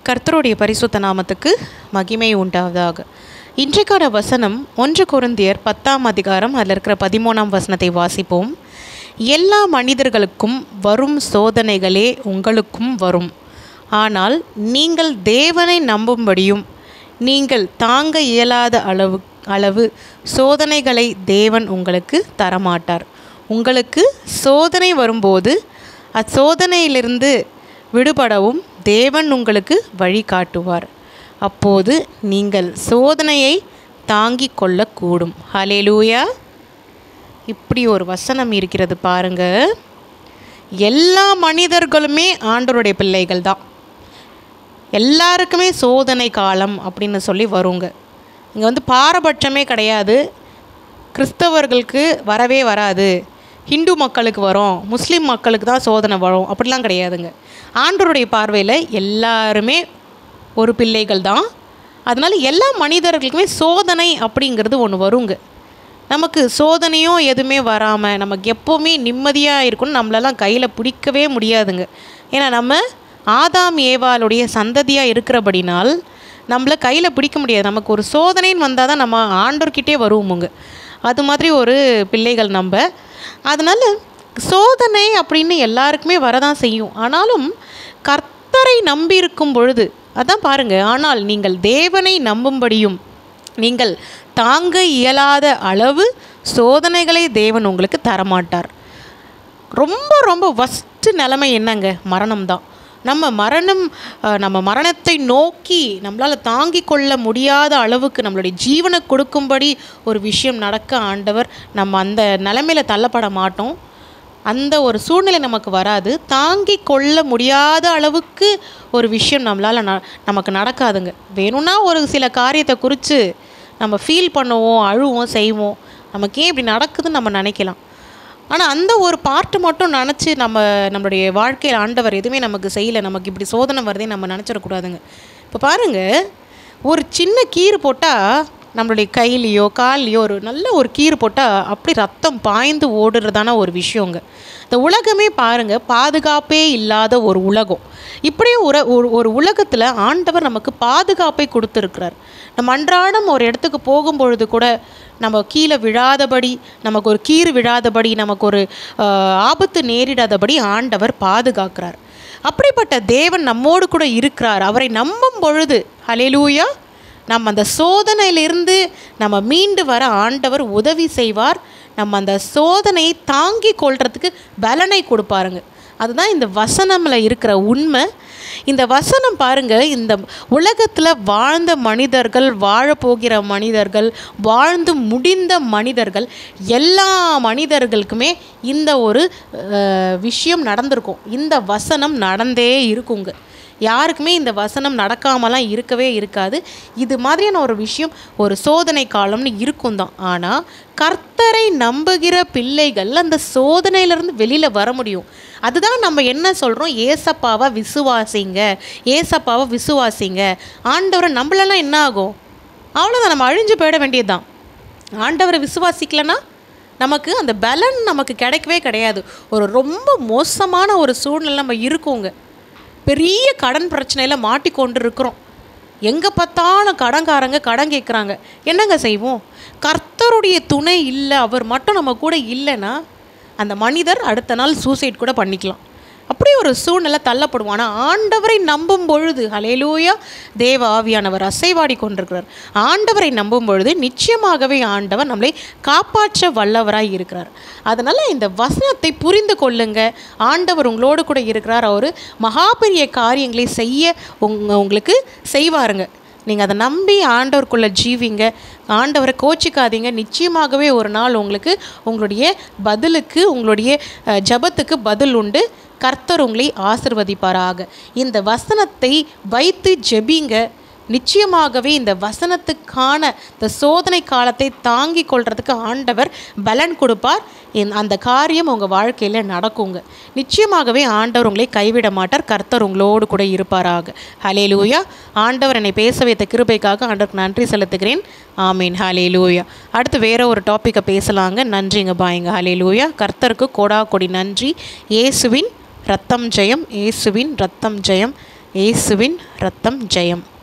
கர்த்தருடைய பரிசுத்த நாமத்துக்கு மகிமை உண்டாவதாக இன்றைக்கான வசனம் ஒன்று கொருந்தியர் பத்தாம் அதிகாரம் அதில் இருக்கிற பதிமூணாம் வசனத்தை வாசிப்போம் எல்லா மனிதர்களுக்கும் வரும் சோதனைகளே உங்களுக்கும் வரும் ஆனால் நீங்கள் தேவனை நம்பும்படியும் நீங்கள் தாங்க இயலாத அளவு அளவு சோதனைகளை தேவன் உங்களுக்கு தரமாட்டார் உங்களுக்கு சோதனை வரும்போது அச்சோதனையிலிருந்து விடுபடவும் தேவன் உங்களுக்கு வழி காட்டுவார் அப்போது நீங்கள் சோதனையை தாங்கிக் கொள்ளக்கூடும் ஹலேலூயா இப்படி ஒரு வசனம் இருக்கிறது பாருங்க எல்லா மனிதர்களுமே ஆண்டவருடைய பிள்ளைகள் தான் எல்லாருக்குமே சோதனை காலம் அப்படின்னு சொல்லி வருங்க இங்கே வந்து பாரபட்சமே கிடையாது கிறிஸ்தவர்களுக்கு வரவே வராது ஹிந்து மக்களுக்கு வரும் முஸ்லீம் மக்களுக்கு தான் சோதனை வரும் அப்படிலாம் கிடையாதுங்க ஆண்டவருடைய பார்வையில் எல்லாருமே ஒரு பிள்ளைகள் தான் அதனால் எல்லா மனிதர்களுக்குமே சோதனை அப்படிங்கிறது ஒன்று வருங்க நமக்கு சோதனையும் எதுவுமே வராமல் நமக்கு எப்போவுமே நிம்மதியாக இருக்கணும்னு நம்மளெல்லாம் கையில் பிடிக்கவே முடியாதுங்க ஏன்னா நம்ம ஆதாம் ஏவாளுடைய சந்ததியாக இருக்கிறபடினால் நம்மளை கையில் பிடிக்க முடியாது நமக்கு ஒரு சோதனைன்னு வந்தால் தான் நம்ம ஆண்டோர்கிட்டே வருவோமுங்க அது மாதிரி ஒரு பிள்ளைகள் நம்ம அதனால் சோதனை அப்படின்னு எல்லாருக்குமே வரதான் செய்யும் ஆனாலும் கர்த்தரை நம்பி இருக்கும் பொழுது அதான் பாருங்க ஆனால் நீங்கள் தேவனை நம்பும்படியும் நீங்கள் தாங்க இயலாத அளவு சோதனைகளை தேவன் உங்களுக்கு தரமாட்டார் ரொம்ப ரொம்ப வஸ்ட்டு நிலைமை என்னங்க மரணம் தான் நம்ம மரணம் அஹ், நம்ம மரணத்தை நோக்கி நம்மளால் தாங்கி கொள்ள முடியாத அளவுக்கு நம்மளுடைய ஜீவனை கொடுக்கும்படி ஒரு விஷயம் நடக்க ஆண்டவர் நம்ம அந்த நிலைமையில தள்ளப்பட மாட்டோம் அந்த ஒரு சூழ்நிலை நமக்கு வராது தாங்கி கொள்ள முடியாத அளவுக்கு ஒரு விஷயம் நம்மளால் ந நமக்கு நடக்காதுங்க வேணும்னா ஒரு சில காரியத்தை குறித்து நம்ம ஃபீல் பண்ணுவோம் அழுவோம் செய்வோம் நமக்கு ஏன் இப்படி நடக்குதுன்னு நம்ம நினைக்கலாம் ஆனால் அந்த ஒரு பார்ட்டு மட்டும் நினச்சி நம்ம நம்மளுடைய வாழ்க்கையில் ஆண்டவர் எதுவுமே நமக்கு செய்யலை நமக்கு இப்படி சோதனை வருதே நம்ம நினச்சிடக்கூடாதுங்க இப்போ பாருங்கள் ஒரு சின்ன கீறு போட்டால் நம்மளுடைய கையிலையோ கால்லையோ ஒரு நல்ல ஒரு கீறு போட்டால் அப்படி ரத்தம் பாய்ந்து ஓடுறதான ஒரு விஷயங்க இந்த உலகமே பாருங்கள் பாதுகாப்பே இல்லாத ஒரு உலகம் இப்படியே ஒரு ஒரு ஒரு உலகத்தில் ஆண்டவர் நமக்கு பாதுகாப்பை கொடுத்துருக்கிறார் நம்ம அன்றாடம் ஒரு இடத்துக்கு போகும்பொழுது கூட நம்ம கீழே விழாதபடி நமக்கு ஒரு கீறு விழாதபடி நமக்கு ஒரு ஆஹ், ஆபத்து நேரிடாதபடி ஆண்டவர் பாதுகாக்கிறார் அப்படிப்பட்ட தேவன் நம்மோடு கூட இருக்கிறார் அவரை நம்பும் பொழுது ஹலேலூயா நம்ம அந்த சோதனையிலிருந்து நம்ம மீண்டு வர ஆண்டவர் உதவி செய்வார் நம்ம அந்த சோதனையை தாங்கி கொள்றதுக்கு பலனை கொடுப்பாருங்க அதுதான் இந்த வசனம்ல இருக்கிற உண்மை இந்த வசனம் பாருங்க இந்த உலகத்தில் வாழ்ந்த மனிதர்கள் வாழப்போகிற மனிதர்கள் வாழ்ந்து முடிந்த மனிதர்கள் எல்லா மனிதர்களுக்குமே இந்த ஒரு அஹ், விஷயம் நடந்திருக்கும் இந்த வசனம் நடந்தே இருக்குங்க யாருக்குமே இந்த வசனம் நடக்காமலாம் இருக்கவே இருக்காது இது மாதிரியான ஒரு விஷயம் ஒரு சோதனை காலம்னு இருக்கும் தான் ஆனால் கர்த்தரை நம்புகிற பிள்ளைகள் அந்த சோதனையிலேருந்து வெளியில் வர முடியும் அதுதான் நம்ம என்ன சொல்கிறோம் ஏசப்பாவை விசுவாசிங்க ஏசப்பாவை விசுவாசிங்க ஆண்டவரை நம்மளெல்லாம் என்ன ஆகும் அவ்வளோதான் நம்ம அழிஞ்சு போயிட வேண்டியதுதான் ஆண்டவரை விசுவாசிக்கலனா நமக்கு அந்த பலன் நமக்கு கிடைக்கவே கிடையாது ஒரு ரொம்ப மோசமான ஒரு சூழ்நிலை நம்ம இருக்கோங்க பெரிய கடன் பிரச்சனையில் மாட்டிக்கொண்டு இருக்கிறோம் எங்கே பார்த்தாலும் கடன்காரங்க கடன் கேட்குறாங்க என்னங்க செய்வோம் கர்த்தருடைய துணை இல்லை அவர் மட்டும் நம்ம கூட இல்லைன்னா அந்த மனிதர் அடுத்த நாள் சூசைட் கூட பண்ணிக்கலாம் அப்படி ஒரு சூழ்நிலை தள்ளப்படுவோம் ஆனால் ஆண்டவரை நம்பும் பொழுது ஹலேலூயா தேவ ஆவியானவர் அசைவாடி கொண்டிருக்கிறார் ஆண்டவரை நம்பும் பொழுது நிச்சயமாகவே ஆண்டவர் நம்மளை காப்பாற்ற வல்லவராய் இருக்கிறார் அதனால் இந்த வசனத்தை புரிந்து கொள்ளுங்க ஆண்டவர் உங்களோடு கூட இருக்கிறார் அவர் மகா பெரிய காரியங்களை செய்ய உங்க உங்களுக்கு செய்வாருங்க நீங்கள் அதை நம்பி ஆண்டவருக்குள்ளே ஜீவிங்க ஆண்டவரை கோச்சிக்காதீங்க நிச்சயமாகவே ஒரு நாள் உங்களுக்கு உங்களுடைய பதிலுக்கு உங்களுடைய அஹ், ஜெபத்துக்கு பதில் உண்டு கர்த்தர் உங்களை ஆசிர்வதிப்பாராக இந்த வசனத்தை வைத்து ஜெபிங்க நிச்சயமாகவே இந்த வசனத்துக்கான இந்த சோதனை காலத்தை தாங்கி கொள்றதுக்கு ஆண்டவர் பலன் கொடுப்பார் இந்த- அந்த காரியம் உங்கள் வாழ்க்கையில் நடக்குங்க நிச்சயமாகவே ஆண்டவர் உங்களை கைவிட மாட்டார் கர்த்தர் உங்களோடு கூட இருப்பாராக ஹலே லூயா ஆண்டவர் என்னை பேச வைத்த கிருபைக்காக ஆண்டவருக்கு நன்றி செலுத்துகிறேன் ஆமீன் ஹலே லூயா அடுத்து வேற ஒரு டாப்பிக்கை பேசலாங்க நன்றிங்க பாய்ங்க ஹலே லூயா கர்த்தருக்கு கொடா கொடி நன்றி இயேசுவின் ரத்தம் ஜெயம் இயேசுவின் ரத்தம் ஜெயம் இயேசுவின் ரத்தம் ஜெயம்